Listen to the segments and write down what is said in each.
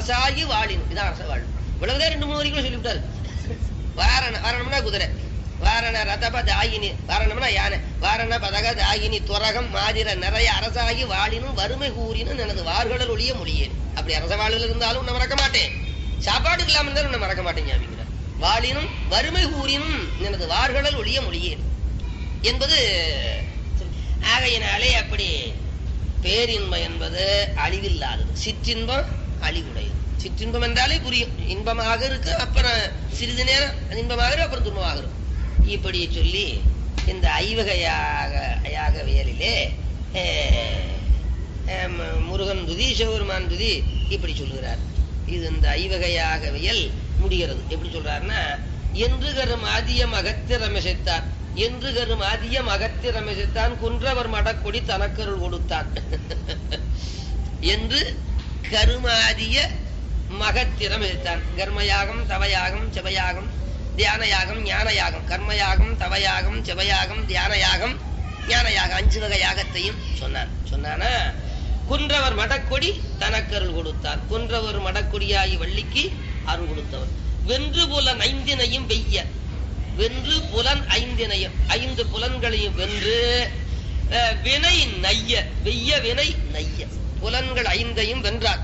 அரசாகி வாழின் இதான் அரச வாழ் இவ்வளவுதான் ரெண்டு மூணு வரைக்கும் சொல்லிவிட்டாரு வாரண வாரணம்னா குதிரை வாரண ரதப தாயினி வாரணம்னா யானை வாரண பதக தாயினி துரகம் மாதிர நிறைய அரசாகி வாழினும் வறுமை கூறினும் எனது வார்கடல் ஒளிய மொழியேன் அப்படி அரச வாழ்வில் இருந்தாலும் உன்னை மறக்க மாட்டேன் சாப்பாட்டுக்கு இல்லாம இருந்தாலும் உன்னை மறக்க மாட்டேன் ஞாபகம் வாழினும் வறுமை கூறினும் எனது வார்கடல் ஒளிய மொழியேன் என்பது ஆகையினாலே அப்படி பேரின்பம் என்பது அழிவில்லாதது சிற்றின்பம் அழிவுடையது சிற்றின்பம் என்றாலே புரியும் இன்பமாக இருக்கு அப்புறம் சிறிது நேரம் அது இன்பமாக இருக்கு அப்புறம் துன்பமாக இருக்கும் இப்படி சொல்லி இந்த ஐவகையாக யாகவியலிலே அஹ், அஹ், மு- முருகன் துதி சிவபெருமான் துதி இப்படி சொல்லுகிறார் இது இந்த ஐவகையாகவியல் முடிகிறது எப்படி சொல்றாருன்னா என்று கரும் ஆதியம் அகத்திரமிசைத்தான் என்று கரும் ஆதியம் அகத்திரமிசைத்தான் குன்றவர் மடக்கொடி தனக்கருள் கொடுத்தான் என்று கருமாதிய மகத்திரம் எடுத்தான் கர்மயாகம் தவயாகம் செவயாகம் தியானயாகம் ஞானயாகம் கர்மயாகம் தவயாகம் செவயாகம் தியானயாகம் ஞானயாகம் அஞ்சு வகை யாகத்தையும் சொன்னான் சொன்னானா குன்றவர் மடக்கொடி தனக்கருள் கொடுத்தார் குன்றவர் மடக்கொடியாகி வள்ளிக்கு அருள் கொடுத்தவர் வென்று புலன் ஐந்தினையும் வெய்ய வென்று புலன் ஐந்தினையும் ஐந்து புலன்களையும் வென்று அஹ், வினை நைய வெய்ய வினை நைய புலன்கள் ஐந்தையும் வென்றார்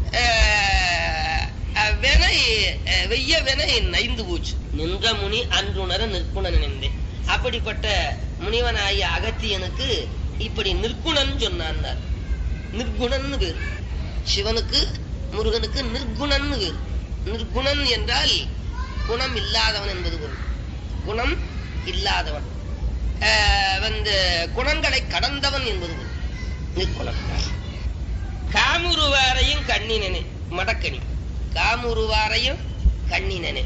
அஹ், அஹ், வினை அஹ், வெய்ய வினை நைந்து போச்சு நின்ற முனி அன்றுணர நிற்குணன் நினைந்தேன் அப்படிப்பட்ட முனிவனாகிய அகத்தியனுக்கு இப்படி நிற்குணன் சொன்னான் நிர்குணன்னு பேர் சிவனுக்கு முருகனுக்கு நிர்குணன்னு பேர் நிர்குணன் என்றால் குணம் இல்லாதவன் என்பது பொருள் குணம் இல்லாதவன் ஆஹ் வந்து குணங்களை கடந்தவன் என்பது பொருள் நிற்குணம் காமுருவாரையும் கண்ணினனே மடக்கணி காமுருவாரையும் கண்ணினனே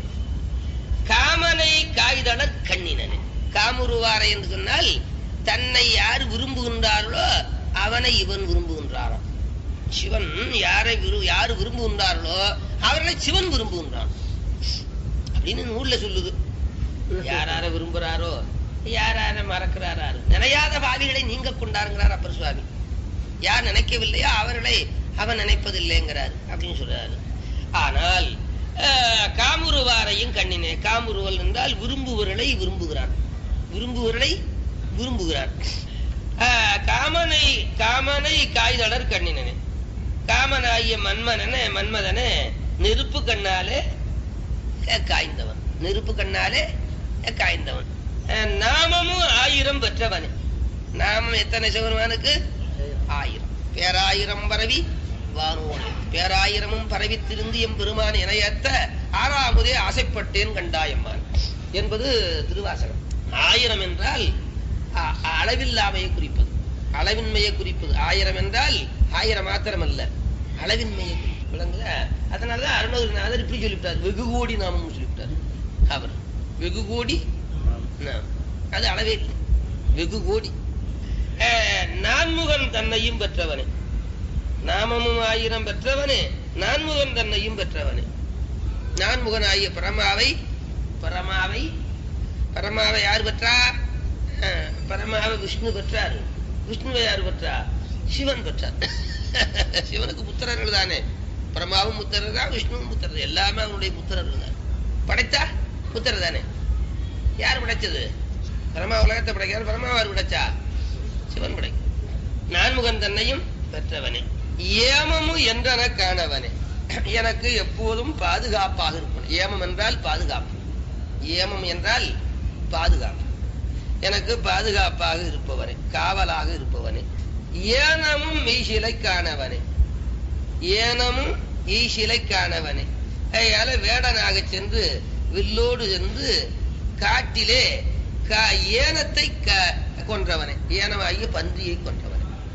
காமனை காய்தளர் கண்ணினனே காமுருவாரை என்று சொன்னால் தன்னை யார் விரும்புகின்றார்களோ அவனை இவன் விரும்புகின்றாராம் சிவன் யாரை விரு யாரு விரும்புகின்றார்களோ அவர்களை சிவன் விரும்புகின்றான் அப்படின்னு நூல்ல சொல்லுது யார் யார விரும்புறாரோ யார் யார மறக்கிறாரோ நினையாத பாவிகளை நீங்க கொண்டாருங்கிறார் அப்பர் சுவாமி யார் நினைக்கவில்லையோ அவர்களை அவன் நினைப்பதில்லைங்கிறார் அப்படின்னு சொல்றாரு ஆனால் அஹ், காமுருவாரையும் கண்ணினே காமுருவல் என்றால் விரும்புவர்களை விரும்புகிறான் விரும்புவர்களை விரும்புகிறான் அஹ், காமனை காமனை காய்தளர் கண்ணினனே காமனாகிய மன்மனனே மன்மதனே நெருப்பு கண்ணாலே அஹ், காய்ந்தவன் நெருப்பு கண்ணாலே அஹ், காய்ந்தவன் அஹ், நாமமும் ஆயிரம் பெற்றவனே நாமம் எத்தனை சிவருமானுக்கு ஆயிரம் பேராயிரம் பரவி வானோனே பேராயிரமும் பரவி திருந்து எம் பெருமான் இணையத்த ஆறாமுதே ஆசைப்பட்டேன் கண்டாயம்மான் என்பது திருவாசகம் ஆயிரம் என்றால் அ- அளவில்லாமையை குறிப்பது அளவின்மையை குறிப்பது ஆயிரம் என்றால் ஆயிரம் மாத்திரம் அல்ல அளவின்மையை குறிப்பது விளங்குதா அதனாலதான் அருணகிரிநாதர் இப்படி சொல்லிவிட்டார் வெகு கோடி நாமம் சொல்லிவிட்டார் அவர் வெகு கோடி நாமம். அது அளவே இல்லை வெகு கோடி அஹ், நான்முகன் தன்னையும் பெற்றவனே நாமமும் ஆயிரம் பெற்றவனே நான்முகன் தன்னையும் பெற்றவனே நான்முகன் ஆகிய பரமாவை பரமாவை பரமாவை யார் பெற்றா அஹ், பரமாவை விஷ்ணு பெற்றார் விஷ்ணுவை யார் பெற்றா சிவன் பெற்றார் சிவனுக்கு புத்திரர்கள் தானே பரமாவும் புத்திரர் தான் விஷ்ணுவும் புத்திரர் எல்லாமே அவனுடைய புத்திரர்கள் தான் படைத்தா புத்திரர் தானே யார் படைச்சது பரமா உலகத்தை படைக்கிறார் பரமாவார் படைச்சா சிவன் படை நான்முகன் தன்னையும் பெற்றவனே ஏமமும் என்றன காணவனே எனக்கு எப்போதும் பாதுகாப்பாக இருப்பவன் ஏமம் என்றால் பாதுகாப்பு ஏமம் என்றால் பாதுகாப்பு எனக்கு பாதுகாப்பாக இருப்பவனே காவலாக இருப்பவனே ஏனமும் மெய்சிலை காணவனே ஏனமும் ஈசிலை காணவனே அதனால வேடனாக சென்று வில்லோடு சென்று காட்டிலே கா- ஏனத்தை க- கொன்றவனே ஏனமாகிய பன்றியை கொன்றவனே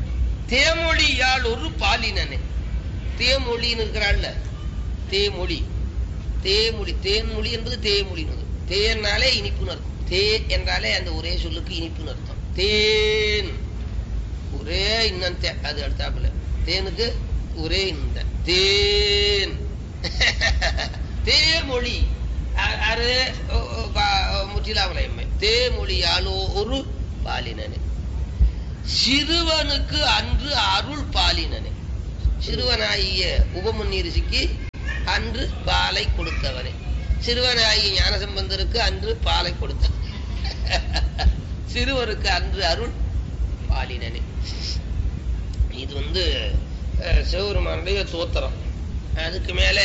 தேமொழியால் ஒரு பாலினனே தேமொழின்னு இருக்கிறாள்ல தேமொழி தேமொழி தேன்மொழி என்பது தேமொழின்னு தேன்னாலே இனிப்புன்னு அர்த்தம் தே என்றாலே அந்த ஒரே சொல்லுக்கு இனிப்புன்னு அர்த்தம் தேன் ஒரே இன்னும் தே அது அடுத்தாப்புல தேனுக்கு ஒரே இந்த தேன் தேமொழி அ- அரு ஒ- ஒ- பா- முற்றிலாமலையம்மை தேமொழியாலோ ஒரு பாலினனே சிறுவனுக்கு அன்று அருள் பாலினனே சிறுவனாகிய உபமுன்னி ரிஷிக்கு அன்று பாலை கொடுத்தவனே சிறுவனாகி ஞானசம்பந்தருக்கு அன்று பாலை கொடுத்தவன் சிறுவருக்கு அன்று அருள் பாலினனே இது வந்து அஹ், சிவபெருமானுடைய தோத்திரம் அதுக்கு மேலே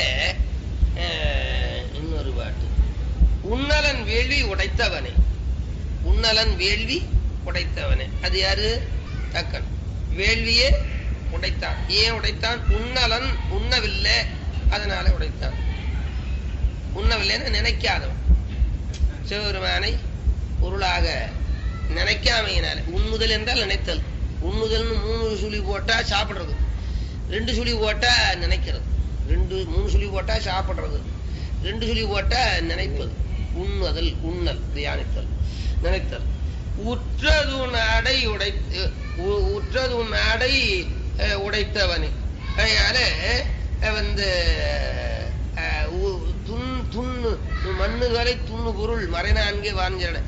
அஹ், இன்னொரு பாட்டு உன்னலன் வேள்வி உடைத்தவனே உன்னலன் வேள்வி உடைத்தவனே அது யாரு தக்கன் வேள்வியே உடைத்தான் ஏன் உடைத்தான் உன்னலன் உண்ணவில்லை அதனால உடைத்தான் உண்ணவில்லைன்னு நினைக்காதவன் சிவபெருமானை பொருளாக நினைக்காமையினால உண்ணுதல் என்றால் நினைத்தல் உண்ணுதல்னு மூணு சுழி போட்டா சாப்பிடுறது ரெண்டு சுழி போட்டா நினைக்கிறது ரெண்டு மூணு சுழி போட்டா சாப்பிடுறது ரெண்டு சுழி போட்டா நினைப்பது உண்ணுதல் உண்ணல் தியானித்தல் நினைத்தல் உற்றதுன் அடை உடை உ- உற்றதுன் அடை அஹ், உடைத்தவனே அதனால அஹ், வந்து அஹ், உ- துன் துண்ணு மண்ணுகளை துண்ணு பொருள் மறைநான்கே வாஞ்சன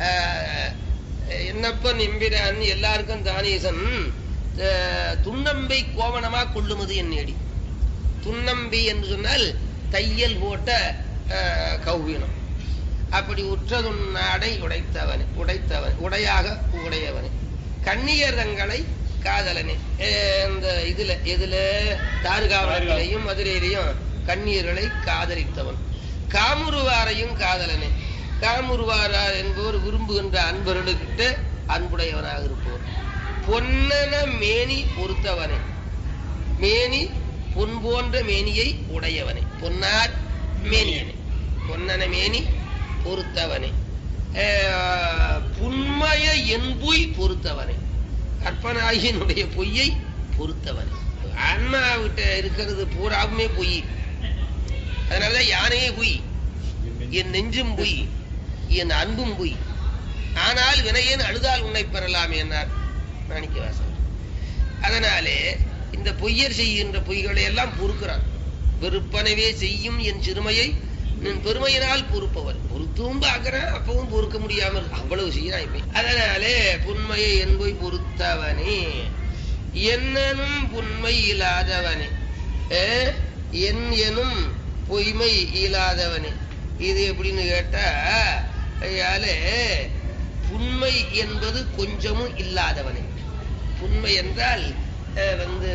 என்னப்பன் எம்பிரான் எல்லாருக்கும் தானேசன் அஹ், துன்னம்பை கோவணமா கொள்ளுமது என் நேடி துன்னம்பி என்று சொன்னால் தையல் போட்ட அஹ், கௌவீனம் அப்படி உற்றதுன் அடை உடைத்தவனே உடைத்தவன் உடையாக உடையவனே கண்ணியர் தங்களை காதலனே அஹ், இந்த இதுல எதுல தாருகாவலத்திலையும் மதுரையிலையும் கண்ணியர்களை காதலித்தவன் காமுருவாரையும் காதலனே காமுருவாரார் என்பவர் விரும்புகின்ற அன்பர்களுக்கிட்ட அன்புடையவனாக இருப்பவர் பொன்னன மேனி பொறுத்தவனே மேனி பொன் போன்ற மேனியை உடையவனே பொன்னார் மேனியனே பொன்னன மேனி பொறுத்தவனே அஹ், புன்மய என்புய் பொறுத்தவனே கற்பனாகியனுடைய பொய்யை பொறுத்தவனே ஆன்மாவிட்ட இருக்கிறது பூராவுமே பொய் அதனாலதான் யானையே பொய் என் நெஞ்சும் பொய் என் அன்பும் பொய் ஆனால் வினையேன் அழுதால் உன்னை பெறலாம் என்னார் மாணிக்கவாசகர் அதனாலே இந்த பொய்யர் செய்கின்ற பொய்களை எல்லாம் பொறுக்கிறான் வெறுப்பனவே செய்யும் என் சிறுமையை நின் பெருமையினால் பொறுப்பவர் பொறுத்தும் பார்க்கிறேன் அப்பவும் பொறுக்க முடியாமல் அவ்வளவு செய்யறான் இப்ப அதனாலே புண்மையை என்போய் பொறுத்தவனே என்னனும் புண்மை இல்லாதவனே ஏ, என் எனும் பொய்மை இல்லாதவனே இது எப்படின்னு கேட்டா ஐயாலே புண்மை என்பது கொஞ்சமும் இல்லாதவனே புண்மை என்றால் அஹ், வந்து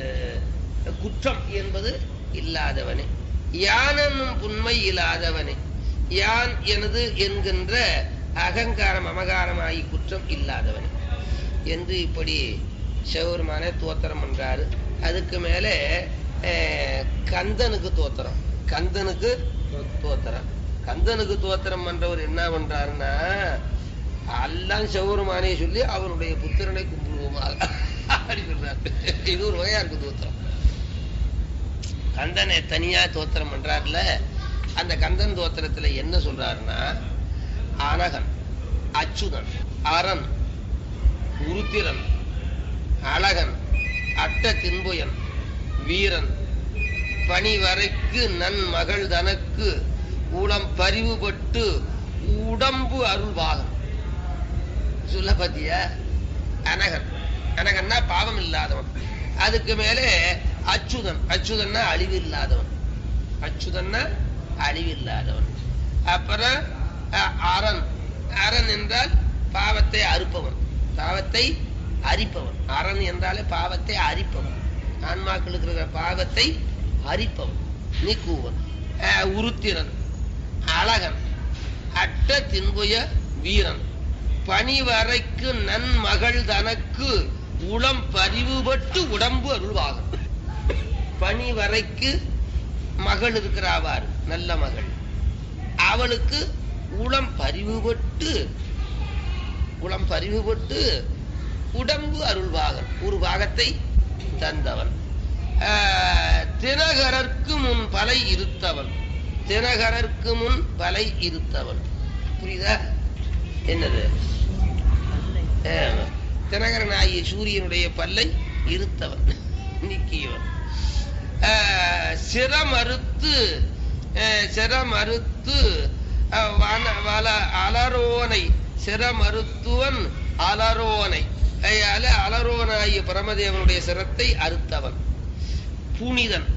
குற்றம் என்பது இல்லாதவனே யானென்னும் புண்மை இல்லாதவனே யான் எனது என்கின்ற அகங்காரம் அமகாரமாகி குற்றம் இல்லாதவனே என்று இப்படி சிவபெருமான தோத்திரம் பண்றாரு அதுக்கு மேலே அஹ், கந்தனுக்கு தோத்திரம் கந்தனுக்கு தோத்திரம் கந்தனுக்கு தோத்திரம் பண்றவர் என்ன பண்றாருன்னா எல்லாம் சிவபெருமானே சொல்லி அவனுடைய புத்திரனை கும்பிடுவோமாக அப்படி சொல்றாரு இது ஒரு வகையா இருக்கு தோத்திரம் கந்தனை தனியா தோத்திரம் பண்றாருல அந்த கந்தன் தோத்திரத்துல என்ன சொல்றாருன்னா அனகன் அச்சுதன் அரண் உருத்திரன் அழகன் அட்ட தின்புயன் வீரன் பணிவரைக்கு நன் மகள் தனக்கு உளம் பரிவுபட்டு உடம்பு அருள்வாகன் சொல்ல பாத்தியா அனகன் அனகன்னா பாவம் இல்லாதவன் அதுக்கு மேலே அச்சுதன் அச்சுதன்னா அழிவு இல்லாதவன் அச்சுதன்னா அழிவு இல்லாதவன் அப்புறம் அ- அரண் அரண் என்றால் பாவத்தை அறுப்பவன் பாவத்தை அரிப்பவன் அரண் என்றாலே பாவத்தை அரிப்பவன் ஆன்மாக்களுக்கு இருக்கிற பாவத்தை அரிப்பவன் நீக்குவன் அஹ், உருத்திரன் அழகன் அட்ட தின்புய வீரன் பணிவரைக்கு நன்மகள் தனக்கு உளம் பரிவுபட்டு உடம்பு அருள்வாகும் பணிவரைக்கு மகள் இருக்கிறாவார் நல்ல மகள் அவளுக்கு உளம் பரிவுபட்டு உளம் பரிவுபட்டு உடம்பு அருள்வாகன் ஒரு பாகத்தை தந்தவன் ஆஹ், தினகரர்க்கு முன் பலை இருத்தவன் தினகரர்க்கு முன் பலை இருத்தவன் புரியுதா என்னது ஆமா. தினகரனாகிய சூரியனுடைய பல்லை இருத்தவன் நீக்கியவன் ஆஹ், சிரமறுத்து ஆஹ், சிரமறுத்து ஆஹ், வன- வல அலரோனை சிரமறுத்துவன் அலரோனை அயால அலரோனாகிய பரமதேவனுடைய சிரத்தை அறுத்தவன் புனிதன்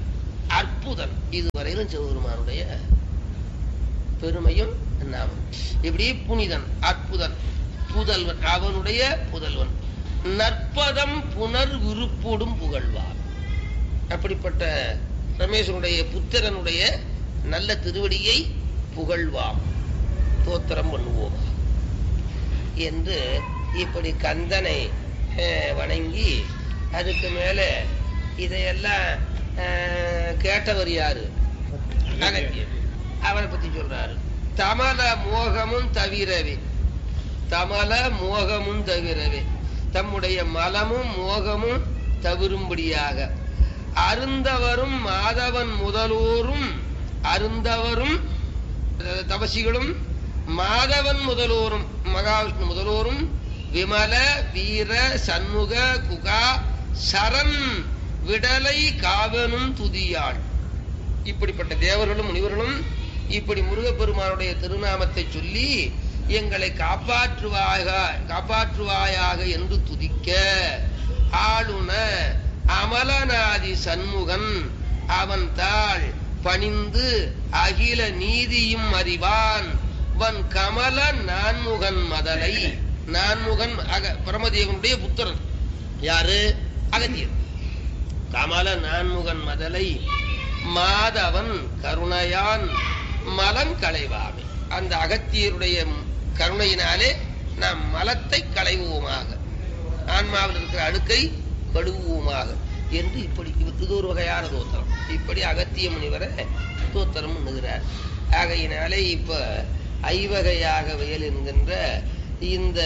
அற்புதன் இதுவரையிலும் சிவபெருமானுடைய பெருமையும் நாமம் இப்படி புனிதன் அற்புதன் புதல்வன் அவனுடைய புதல்வன் நற்பதம் புனர் விருப்போடும் புகழ்வார் அப்படிப்பட்ட ரமேசனுடைய புத்திரனுடைய நல்ல திருவடியை புகழ்வாம் தோத்திரம் பண்ணுவோம் என்று இப்படி கந்தனை அஹ், வணங்கி அதுக்கு மேல இதையெல்லாம் அஹ், கேட்டவர் யாரு அகத்தியர் அவரை பத்தி சொல்றாரு தமல மோகமும் தவிரவே தமல மோகமும் தவிரவே தம்முடைய மலமும் மோகமும் தவிரும்படியாக அருந்தவரும் மாதவன் முதலோரும் அருந்தவரும் அஹ், தபசிகளும் மாதவன் முதலோரும் மகாவிஷ்ணு முதலோரும் விமல வீர சண்முக குகா சரண் விடலை காவனும் துதியாள் இப்படிப்பட்ட தேவர்களும் முனிவர்களும் இப்படி முருகப்பெருமானுடைய திருநாமத்தை சொல்லி எங்களை காப்பாற்றுவாயாக காப்பாற்றுவாயாக என்று துதிக்க ஆளுன அமலநாதி சண்முகன் அவன் தாள் பணிந்து அகில நீதியும் அறிவான் வன் கமல நான்முகன் மதலை நான்முகன் அக பரமதேவனுடைய புத்திரன் யாரு அகத்தியர் கமல நான்முகன் மதலை மாதவன் கருணையான் மலம் களைவாமே அந்த அகத்தியருடைய கருணையினாலே நாம் மலத்தை களைவோமாக ஆன்மாவில் இருக்கிற அழுக்கை கழுவுவோமாக என்று இப்படி இது ஒரு வகையான தோத்திரம் இப்படி அகத்திய முனிவரை தோத்திரம் பண்ணுகிறார் ஆகையினாலே இப்ப ஐவகையாக வயல் என்கின்ற இந்த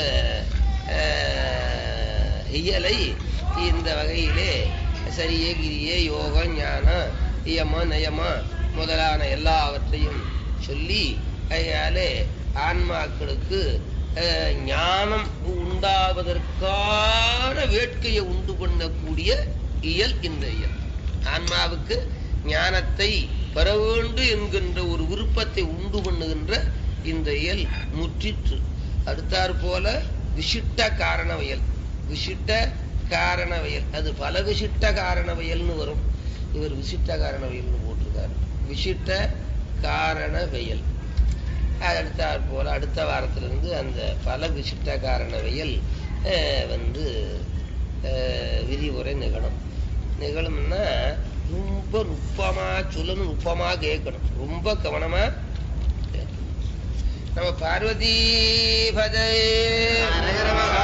அஹ், இயலை இந்த வகையிலே சரியே கிரியே யோகம் ஞானம் இயம நயம முதலான எல்லாவற்றையும் சொல்லி அதனாலே ஆன்மாக்களுக்கு அஹ், ஞானம் உண்டாவதற்கான வேட்கையை உண்டு பண்ணக்கூடிய இயல் இந்த இயல் ஆன்மாவுக்கு ஞானத்தை பெற வேண்டும் என்கின்ற ஒரு விருப்பத்தை உண்டு பண்ணுகின்ற இந்த இயல் முற்றிற்று அடுத்தாற் போல விசிட்ட காரணவியல் விசிட்ட காரணவியல் அது பல விசிட்ட காரணவியல்னு வரும் இவர் விசிட்ட காரணவியல்னு போட்டிருக்காரு விசிட்ட காரணவியல் அது அடுத்தாற் போல அடுத்த வாரத்திலிருந்து அந்த பல விசிட்ட காரணவியல் அஹ், வந்து அஹ், விரிவுரை நிகழும் நிகழும்னா ரொம்ப நுட்பமா சொல்லணும் நுட்பமா கேட்கணும் ரொம்ப கவனமா கேட்கணும். நம்ம பார்வதி பதே ஹரஹர மகா